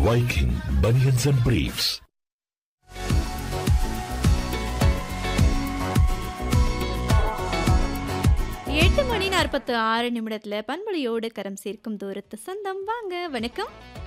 Viking Bunions and Briefs. எட்டு மணி நாற்பத்து ஆறு நிமிடத்துல பண்பொழியோடு கரம் சேர்க்கும் தூரத்து சொந்தம் வாங்க வணக்கம்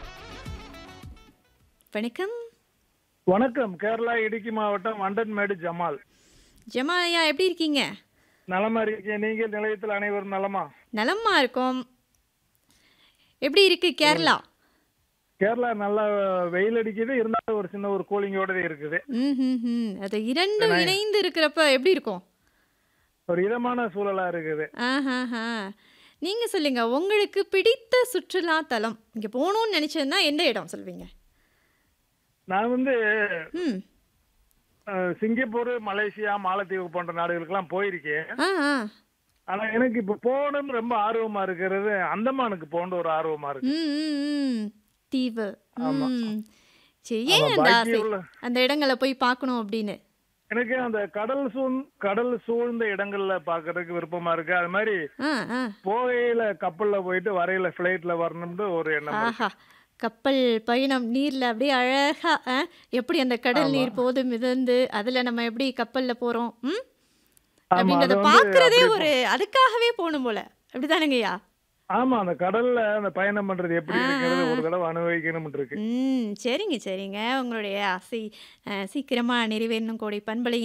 வணக்கம் வணக்கம் கேரளா இடுக்கி மாவட்டம் வண்டன்மேடு ஜமால் ஜமாயா எப்படி இருக்கீங்க நலமா இருக்கீங்க நீங்கள் நிலையத்தில் அனைவரும் நலமா நலமா இருக்கோம் எப்படி இருக்கு கேரளா கேரளா நல்லா வெயில் அடிக்குது இருந்தாலும் ஒரு சின்ன ஒரு கூலிங்கோட இருக்குது ம் ம், ம். அது இரண்டும் இணைந்து இருக்கிறப்ப எப்படி இருக்கும் ஒரு இதமான சூழலா இருக்குது ஆஹாஹா நீங்க சொல்லுங்க உங்களுக்கு பிடித்த சுற்றுலா தலம் இங்க போகணும்னு நினைச்சதுன்னா எந்த இடம் சொல்வீங்க நான் வந்து ம் அஹ், சிங்கப்பூர் மலேசியா மாலத்தீவு போன்ற நாடுகளுக்கெல்லாம் போயிருக்கேன் ஆ ஆ ஆனா எனக்கு இப்ப போகணும்னு ரொம்ப ஆர்வமா இருக்கிறது அந்தமானுக்கு போகணும் ஒரு ஆர்வமா இருக்கு ம், ம், ம். தீவு ஆமா. ம். சரி ஆமா, ஏன் அந்த பாக்கி ஆசை உள்ள- அந்த இடங்களை போய் பார்க்கணும் அப்படின்னு எனக்கு அந்த கடல் சூழ் கடல் சூழ்ந்த இடங்கள்ல பாக்குறதுக்கு விருப்பமா இருக்கு அது மாதிரி ஆ ஆ போகையில கப்பல்ல போயிட்டு வரையில பிளைட்ல வரணும்னு ஒரு எண்ணம் இருக்கு. ஆஹா கப்பல் பயணம் நீர்ல அப்படியே அழகா ஆ, எப்படி அந்த கடல் நீர் போது மிதந்து அதுல நம்ம எப்படி கப்பல்ல போறோம் ம் ஆமா, அப்படின்றத அது வந்து பாக்குறதே அப்படி ஒரு அதுக்காகவே போகணும் போல அப்படிதானுங்கய்யா ஆமா அந்த கடல்ல அந்த பயணம் பண்றது எப்படி இருக்கிறது ஒரு தடவை அனுபவிக்கணும் இருக்கு ம் சரிங்க சரிங்க உங்களுடைய ஆசை அஹ், சீக்கிரமா நிறைவேறணும் கோடை பண்பலை